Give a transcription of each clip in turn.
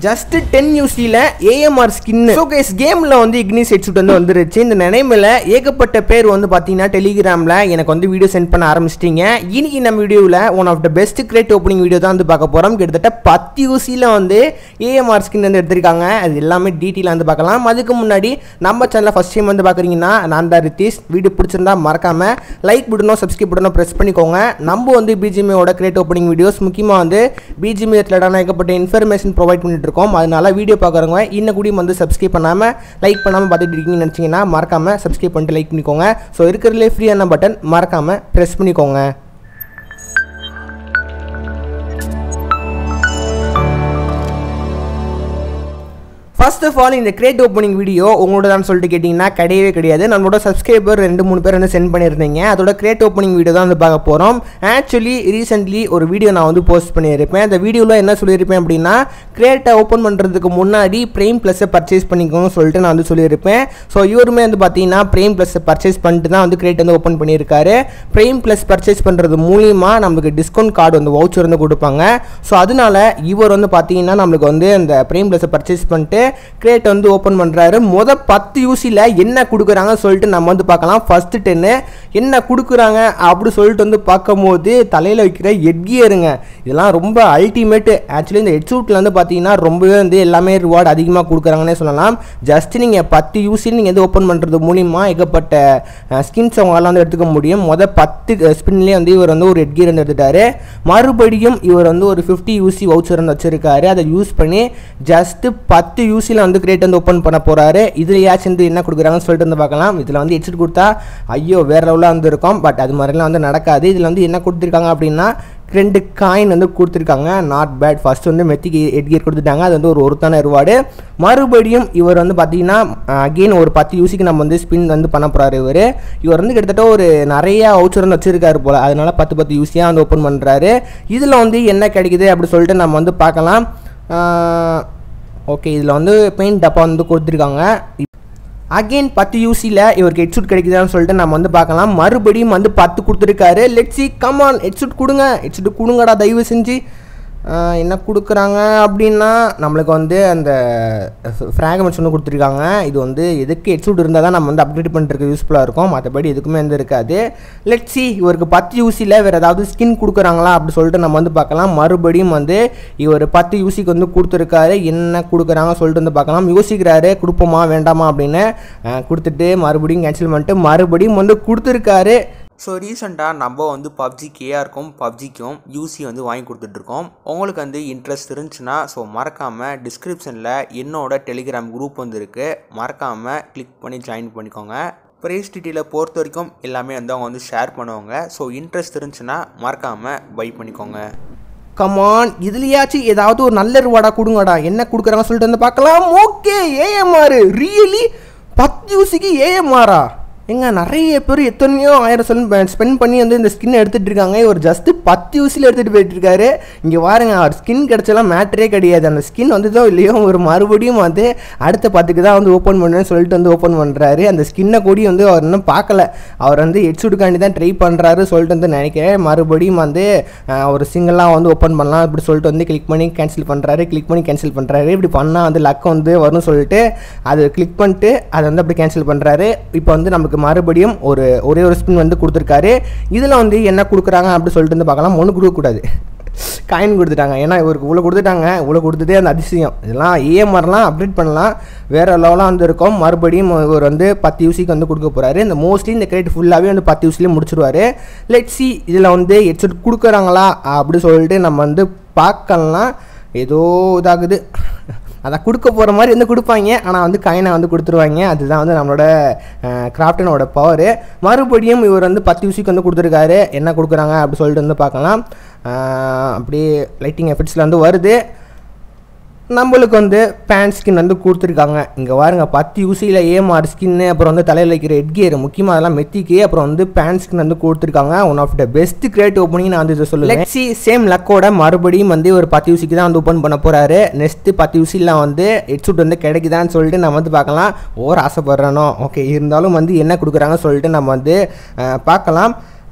just ten யூசியில் AMR skin so கேஸ் கேமில் வந்து இக்னிஸ் ஹெட்செட் வந்து வந்துருச்சு இந்த நினைமில் ஏகப்பட்ட பேர் வந்து பார்த்தீங்கன்னா டெலிகிராமில் எனக்கு வந்து வீடியோ சென்ட் பண்ண ஆரம்பிச்சிட்டிங்க இன்னைக்கு நம்ம வீடியோவில் one of the best crate opening video தான் வந்து பார்க்க போகிறோம் கிட்டத்தட்ட பத்து யூசியில் வந்து ஏஎம்ஆர் ஸ்கின் வந்து எடுத்திருக்காங்க அது எல்லாமே டீட்டெயிலாக வந்து பார்க்கலாம் அதுக்கு முன்னாடி நம்ம சேனலை ஃபஸ்ட் டைம் வந்து பார்க்குறீங்கன்னா நான் தான் ரித்தீஷ் வீடியோ பிடிச்சிருந்தா மறக்காமல் லைக் பட்டனும் சப்ஸ்கிரைப் பட்டனும் ப்ரெஸ் பண்ணிக்கோங்க நம்ம வந்து பிஜிஎம்ஓட கிரேட் ஓப்பனிங் வீடியோஸ் முக்கியமாக வந்து பிஜிஎம் ரிலேட்டடான ஏகப்பட்ட இன்ஃபர்மேஷன் ப்ரொவைட் பண்ணிட்டு இருக்கோம் அதனால வீடியோ பார்க்குறவங்க இன்னும் கூடி வந்து சப்ஸ்கிரைப் பண்ணாமல் லைக் பண்ணாமல் பார்த்துட்டு இருக்கீங்கன்னு நினச்சிங்கன்னா மறக்காமல் சப்ஸ்கிரைப் பண்ணிட்டு லைக் பண்ணிக்கோங்க ஸோ இருக்கிறதுலே ஃப்ரீயான பட்டன் மறக்காமல் ப்ரெஸ் பண்ணிக்கோங்க ஃபர்ஸ்ட் ஆஃப் ஆல் இந்த கிரேட் ஓப்பனிங் வீடியோ உங்களோட தான் சொல்லிட்டு கேட்டிங்கன்னா கிடையவே கிடையாது நம்மளோட சப்ஸ்கிரைபர் ரெண்டு மூணு பேர் வந்து சென்ட் பண்ணியிருந்தீங்க அதோட கிரேட் ஓப்பனிங் வீடியோ தான் வந்து பார்க்க போகிறோம் ஆக்சுவலி ரீசெண்ட்லி ஒரு வீடியோ நான் வந்து போஸ்ட் பண்ணியிருப்பேன் அந்த வீடியோவில் என்ன சொல்லியிருப்பேன் அப்படின்னா கிரேட்டை ஓப்பன் பண்ணுறதுக்கு முன்னாடி ப்ரைம் ப்ளஸ்ஸை பர்ச்சேஸ் பண்ணிக்கோங்கன்னு சொல்லிட்டு நான் வந்து சொல்லியிருப்பேன் ஸோ இவருமே வந்து பார்த்தீங்கன்னா ப்ரைம் ப்ளஸ் பர்ச்சேஸ் பண்ணிட்டு தான் வந்து கிரேட் வந்து ஓப்பன் பண்ணியிருக்காரு ப்ரைம் ப்ளஸ் பர்ச்சேஸ் பண்ணுறது மூலியமாக நம்மளுக்கு டிஸ்கவுண்ட் கார்டு வந்து வவுச்சர் வந்து கொடுப்பாங்க ஸோ அதனால இவர் வந்து பார்த்தீங்கன்னா நம்மளுக்கு வந்து அந்த ப்ரைம் ப்ளஸை பர்ச்சேஸ் பண்ணிட்டு கிரேட் வந்து ஓப்பன் பண்ணுறாரு மொத பத்து யூசியில் என்ன கொடுக்குறாங்க சொல்லிட்டு நம்ம வந்து பார்க்கலாம் ஃபஸ்ட்டு டென்னு என்ன கொடுக்குறாங்க அப்படி சொல்லிட்டு வந்து பார்க்கும்போது தலையில் வைக்கிற ஹெட்கியருங்க இதெல்லாம் ரொம்ப அல்டிமேட்டு ஆக்சுவலி இந்த ஹெட்சூட்டில் வந்து பார்த்தீங்கன்னா ரொம்பவே வந்து எல்லாமே ரிவார்டு அதிகமாக கொடுக்குறாங்கன்னே சொல்லலாம் ஜஸ்ட் நீங்கள் பத்து யூசியில் நீங்கள் வந்து ஓப்பன் பண்ணுறது மூலிமா ஏகப்பட்ட ஸ்கின்ஸ் அவங்களால வந்து எடுத்துக்க முடியும் மொதல் பத்து ஸ்பின்லேயே வந்து இவர் வந்து ஒரு ஹெட்கியர் வந்து எடுத்துட்டாரு மறுபடியும் இவர் வந்து ஒரு ஃபிஃப்டி யூசி வவுச்சர் வந்து வச்சிருக்காரு அதை யூஸ் பண்ணி ஜஸ்ட்டு பத்து யூசியில் வந்து கிரேட் வந்து ஓப்பன் பண்ண போகிறாரு இதுலையாச்சும் வந்து என்ன கொடுக்குறாங்கன்னு சொல்லிட்டு வந்து பார்க்கலாம் இதில் வந்து ஹெட்செட் கொடுத்தா ஐயோ வேறு லெவலாக வந்து இருக்கும் பட் அது மாதிரிலாம் வந்து நடக்காது இதில் வந்து என்ன கொடுத்துருக்காங்க அப்படின்னா ரெண்டு காயின் வந்து கொடுத்துருக்காங்க நாட் பேட் ஃபர்ஸ்ட் வந்து மெத்திக்கு எட்கியர் கொடுத்துட்டாங்க அது வந்து ஒரு ஒருத்தான ரிவார்டு மறுபடியும் இவர் வந்து பார்த்தீங்கன்னா அகெயின் ஒரு பத்து யூசிக்கு நம்ம வந்து ஸ்பின் வந்து பண்ண போகிறாரு இவர் இவர் வந்து கிட்டத்தட்ட ஒரு நிறைய அவுச்சர் வந்து வச்சிருக்காரு போல் அதனால பத்து பத்து யூசியாக வந்து ஓப்பன் பண்ணுறாரு இதில் வந்து என்ன கிடைக்குது அப்படி சொல்லிட்டு நம்ம வந்து பார்க்கலாம் ஓகே இதில் வந்து பெயிண்ட் டப்பா வந்து கொடுத்துருக்காங்க அகெயின் பத்து யூசியில் இவருக்கு ஹெட்சூட் கிடைக்குதான்னு சொல்லிட்டு நம்ம வந்து பார்க்கலாம் மறுபடியும் வந்து பத்து கொடுத்துருக்காரு லெட்ஸி கமான் ஹெட்சூட் கொடுங்க ஹெட்சூட் கொடுங்கடா தயவு செஞ்சு என்ன கொடுக்குறாங்க அப்படின்னா நம்மளுக்கு வந்து அந்த ஃப்ராகமெண்ட்ஸ் ஒன்று கொடுத்துருக்காங்க இது வந்து எதுக்கு ஹெட்சூட் இருந்தால் தான் நம்ம வந்து அப்டேட் பண்ணுறதுக்கு யூஸ்ஃபுல்லாக இருக்கும் மற்றபடி எதுக்குமே வந்து இருக்காது லெட்ஸி இவருக்கு பத்து யூசியில் வேறு ஏதாவது ஸ்கின் கொடுக்குறாங்களா அப்படி சொல்லிட்டு நம்ம வந்து பார்க்கலாம் மறுபடியும் வந்து இவர் பத்து யூசிக்கு வந்து கொடுத்துருக்காரு என்ன கொடுக்குறாங்க சொல்லிட்டு வந்து பார்க்கலாம் யோசிக்கிறாரு கொடுப்போமா வேண்டாமா அப்படின்னு கொடுத்துட்டு மறுபடியும் கேன்சல் பண்ணிட்டு மறுபடியும் வந்து கொடுத்துருக்காரு ஸோ ரீசெண்டாக நம்ம வந்து பப்ஜி கேஆருக்கும் பப்ஜிக்கும் யூசி வந்து வாங்கி கொடுத்துட்ருக்கோம் உங்களுக்கு வந்து இன்ட்ரெஸ்ட் இருந்துச்சுன்னா ஸோ மறக்காமல் டிஸ்கிரிப்ஷனில் என்னோட டெலிகிராம் குரூப் வந்து இருக்குது மறக்காமல் கிளிக் பண்ணி ஜாயின் பண்ணிக்கோங்க ப்ரைஸ் டீட்டெயிலை பொறுத்த வரைக்கும் எல்லாமே வந்து அவங்க வந்து ஷேர் பண்ணுவாங்க ஸோ இன்ட்ரெஸ்ட் இருந்துச்சுன்னா மறக்காமல் பை பண்ணிக்கோங்க கமான் இதுலையாச்சும் ஏதாவது ஒரு நல்ல ரிவார்டா கொடுங்கடா என்ன கொடுக்குறாங்க சொல்லிட்டு வந்து பார்க்கலாம் ஓகே ஏஎம்ஆர் ரியலி பத்து யூசிக்கு ஏஎம்ஆரா எங்க நிறைய பேர் எத்தனையோ ஆயிரம் சொல்லி ஸ்பெண்ட் பண்ணி வந்து இந்த ஸ்கின் எடுத்துகிட்டு இருக்காங்க இவர் ஜஸ்ட்டு பத்து யூஸில் எடுத்துகிட்டு போயிட்டு இருக்காரு இங்கே பாருங்க அவர் ஸ்கின் கிடச்சலாம் மேட்டரே கிடையாது அந்த ஸ்கின் வந்துதோ இல்லையோ ஒரு மறுபடியும் வந்து அடுத்த பத்துக்கு தான் வந்து ஓப்பன் பண்ணுறேன்னு சொல்லிட்டு வந்து ஓப்பன் பண்ணுறாரு அந்த ஸ்கின்னை கூடி வந்து அவர் இன்னும் பார்க்கல அவர் வந்து ஹெட்ஷூட்டுக்காண்டி தான் ட்ரை பண்ணுறாரு சொல்லிட்டு வந்து நினைக்கிறேன் மறுபடியும் வந்து ஒரு சிங்கிளாக வந்து ஓப்பன் பண்ணலாம் இப்படி சொல்லிட்டு வந்து கிளிக் பண்ணி கேன்சல் பண்ணுறாரு கிளிக் பண்ணி கேன்சல் பண்ணுறாரு இப்படி பண்ணால் வந்து லக் வந்து வரும்னு சொல்லிட்டு அதை கிளிக் பண்ணிட்டு அதை வந்து அப்படி கேன்சல் பண்ணுறாரு இப்போ வந்து நமக்கு நமக்கு மறுபடியும் ஒரு ஒரே ஒரு ஸ்பின் வந்து கொடுத்துருக்காரு இதில் வந்து என்ன கொடுக்குறாங்க அப்படின்னு சொல்லிட்டு வந்து பார்க்கலாம் ஒன்று கொடுக்கக்கூடாது காயின் கொடுத்துட்டாங்க ஏன்னா இவருக்கு இவ்வளோ கொடுத்துட்டாங்க இவ்வளோ கொடுத்ததே அந்த அதிசயம் இதெல்லாம் ஏஎம்ஆர்லாம் அப்டேட் பண்ணலாம் வேறு லெவலாக வந்து இருக்கும் மறுபடியும் இவர் வந்து பத்து யூசிக்கு வந்து கொடுக்க போகிறாரு இந்த மோஸ்ட்லி இந்த கிரெடிட் ஃபுல்லாகவே வந்து பத்து யூசிலேயே முடிச்சிருவார் லெட் சி இதில் வந்து ஹெட்செட் கொடுக்குறாங்களா அப்படி சொல்லிட்டு நம்ம வந்து பார்க்கலாம் ஏதோ இதாகுது அதான் கொடுக்க போகிற மாதிரி வந்து கொடுப்பாங்க ஆனால் வந்து காயினை வந்து கொடுத்துருவாங்க அதுதான் வந்து நம்மளோட கிராஃப்டனோட பவர் மறுபடியும் இவர் வந்து பத்து யூசிக்கு வந்து கொடுத்துருக்காரு என்ன கொடுக்குறாங்க அப்படி சொல்லிட்டு வந்து பார்க்கலாம் அப்படியே லைட்டிங் எஃபெக்ட்ஸில் வந்து வருது நம்மளுக்கு வந்து பேண்ட் ஸ்கின் வந்து கொடுத்துருக்காங்க இங்கே பாருங்க பத்து யூசியில் ஏமாறு ஸ்கின்னு அப்புறம் வந்து தலையில் வைக்கிற ஹெட்கியர் முக்கியமாக அதெல்லாம் மெத்திக்கு அப்புறம் வந்து பேண்ட் ஸ்கின் வந்து கொடுத்துருக்காங்க one of the best crate opening நான் வந்து இதை சொல்லுவேன் லெக்ஸி சேம் லக்கோட மறுபடியும் வந்து ஒரு பத்து யூசிக்கு தான் வந்து ஓப்பன் பண்ண போகிறாரு நெக்ஸ்ட்டு பத்து யூசியில் வந்து ஹெட்சூட் வந்து கிடைக்குதான்னு சொல்லிட்டு நம்ம வந்து பார்க்கலாம் ஓர் ஆசைப்படுறானோ ஓகே இருந்தாலும் வந்து என்ன கொடுக்குறாங்க சொல்லிட்டு நம்ம வந்து பார்க்கலாம்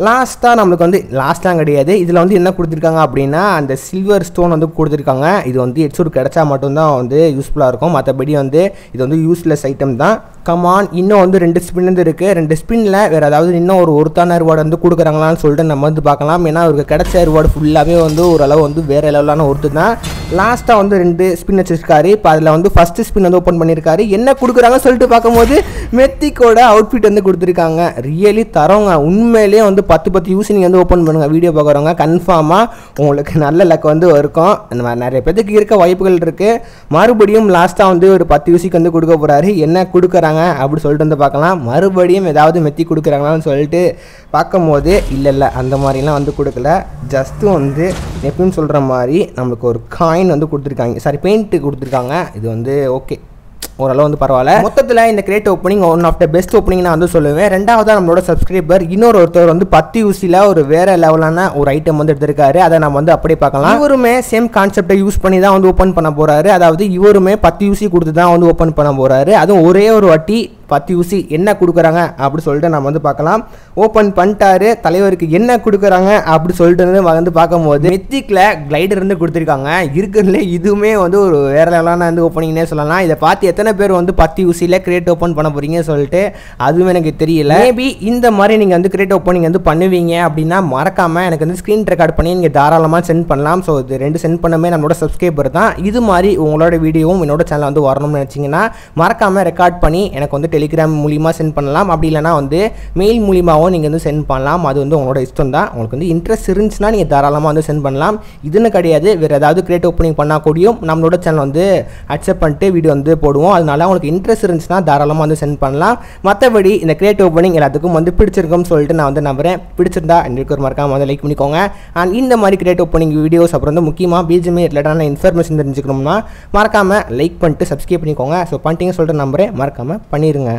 லாஸ்ட்டாக நம்மளுக்கு வந்து லாஸ்ட்டாக கிடையாது இதில் வந்து என்ன கொடுத்துருக்காங்க அப்படின்னா அந்த சில்வர் ஸ்டோன் வந்து கொடுத்துருக்காங்க இது வந்து ஹெட்சூட் கிடச்சா மட்டும்தான் வந்து யூஸ்ஃபுல்லாக இருக்கும் மற்றபடி வந்து இது வந்து யூஸ்லெஸ் ஐட்டம் தான் கமான் இன்னும் வந்து ரெண்டு ஸ்பின் வந்து இருக்குது ரெண்டு ஸ்பின்னில் வேறு ஏதாவது இன்னும் ஒரு ஒருத்தான ரிவார்டு வந்து கொடுக்குறாங்களான்னு சொல்லிட்டு நம்ம வந்து பார்க்கலாம் ஏன்னா அவருக்கு கிடைச்ச ரிவார்டு ஃபுல்லாகவே வந்து ஓரளவு வந்து வேறு லெவலான ஒருத்து தான் லாஸ்ட்டாக வந்து ரெண்டு ஸ்பின் வச்சிருக்காரு இப்போ அதில் வந்து ஃபஸ்ட்டு ஸ்பின் வந்து ஓப்பன் பண்ணியிருக்காரு என்ன கொடுக்குறாங்கன்னு சொல்லிட்டு பார்க்கும்போது மெத்திக்கோட அவுட்ஃபிட் வந்து கொடுத்துருக்காங்க ரியலி தரோங்க உண்மையிலேயே வந்து பத்து பத்து யூஸ் நீங்கள் வந்து ஓப்பன் பண்ணுங்கள் வீடியோ பார்க்குறவங்க கன்ஃபார்மாக உங்களுக்கு நல்ல லக் வந்து இருக்கும் இந்த மாதிரி நிறைய பேத்துக்கு இருக்க வாய்ப்புகள் இருக்குது மறுபடியும் லாஸ்ட்டாக வந்து ஒரு பத்து யூசிக்கு வந்து கொடுக்க போகிறாரு என்ன கொடுக்குறாங்க அப்படி சொல்லிட்டு வந்து பார்க்கலாம் மறுபடியும் ஏதாவது மெத்தி கொடுக்குறாங்களான்னு சொல்லிட்டு பார்க்கும்போது இல்லை இல்லை அந்த மாதிரிலாம் வந்து கொடுக்கல ஜஸ்ட்டு வந்து எப்பயும் சொல்கிற மாதிரி நம்மளுக்கு ஒரு காயின் வந்து கொடுத்துருக்காங்க சாரி பெயிண்ட்டு கொடுத்துருக்காங்க இது வந்து ஓகே ஓரளவு வந்து பரவாயில்ல மொத்தத்தில் இந்த crate opening one of the best opening நான் வந்து சொல்லுவேன் ரெண்டாவதாக நம்மளோட சப்ஸ்கிரைபர் இன்னொரு ஒருத்தர் வந்து பத்து யூசியில் ஒரு வேற லெவலான ஒரு ஐட்டம் வந்து எடுத்திருக்காரு அதை நம்ம வந்து அப்படியே பார்க்கலாம் இவருமே சேம் கான்செப்டை யூஸ் பண்ணி தான் வந்து ஓப்பன் பண்ண போறாரு அதாவது இவருமே பத்து யூசி கொடுத்து தான் வந்து ஓப்பன் பண்ண போறாரு அதுவும் ஒரே ஒரு வாட்டி பத்து யூசி என்ன கொடுக்குறாங்க அப்படி சொல்லிட்டு நம்ம வந்து பார்க்கலாம் ஓப்பன் பண்ணிட்டாரு தலைவருக்கு என்ன கொடுக்குறாங்க அப்படி சொல்லிட்டு வந்து வந்து பார்க்கும்போது மெத்திக்கில் கிளைடர் வந்து கொடுத்துருக்காங்க இருக்கிறதுல இதுவுமே வந்து ஒரு வேற லெவலான வந்து ஓப்பனிங்னே சொல்லலாம் இதை பார்த்து எத்தனை பேர் வந்து பத்து யூசியில் கிரேட் ஓப்பன் பண்ண போறீங்க சொல்லிட்டு அதுவும் எனக்கு தெரியல மேபி இந்த மாதிரி நீங்கள் வந்து கிரேட் ஓப்பனிங் வந்து பண்ணுவீங்க அப்படின்னா மறக்காமல் எனக்கு வந்து ஸ்க்ரீன் ரெக்கார்ட் பண்ணி நீங்கள் தாராளமாக சென்ட் பண்ணலாம் ஸோ இது ரெண்டு சென்ட் பண்ணமே நம்மளோட சப்ஸ்கிரைபர் தான் இது மாதிரி உங்களோட வீடியோவும் என்னோட சேனல் வந்து வரணும்னு நினச்சிங்கன்னா மறக்காமல் ரெக்கார்ட் பண்ணி எனக்கு வந்து டெலிகிராம் மூலிமா சென்ட் பண்ணலாம் அப்படி இல்லைனா வந்து மெயில் மூலியமாகவும் நீங்கள் வந்து சென்ட் பண்ணலாம் அது வந்து உங்களோட இஷ்டம் தான் உங்களுக்கு வந்து இன்ட்ரெஸ்ட் இருந்துச்சுன்னா நீங்கள் தாராளமாக வந்து சென்ட் பண்ணலாம் இதுன்னு கிடையாது வேறு ஏதாவது கிரியேட் ஓப்பனிங் பண்ணால் கூடியும் நம்மளோட சேனல் வந்து அக்செப்ட் பண்ணிட்டு வீடியோ வந்து போடுவோம் அதனால உங்களுக்கு இன்ட்ரெஸ்ட் இருந்துச்சுன்னா தாராளமாக வந்து சென்ட் பண்ணலாம் மற்றபடி இந்த கிரியேட் ஓப்பனிங் எல்லாத்துக்கும் வந்து பிடிச்சிருக்கும்னு சொல்லிட்டு நான் வந்து நம்புறேன் பிடிச்சிருந்தா எனக்கு ஒரு மறக்காம வந்து லைக் பண்ணிக்கோங்க அண்ட் இந்த மாதிரி கிரியேட் ஓப்பனிங் வீடியோஸ் அப்புறம் வந்து முக்கியமாக பிஜிஎம்ஏ ரிலேட்டான இன்ஃபர்மேஷன் தெரிஞ்சுக்கணும்னா மறக்காமல் லைக் பண்ணிட்டு சப்ஸ்கிரைப் பண்ணிக்கோங்க ஸோ பண்ணிட்டீங்க சொல்லிட்டு நம்புறேன் மறக்காமல் பண்ணிடுங்க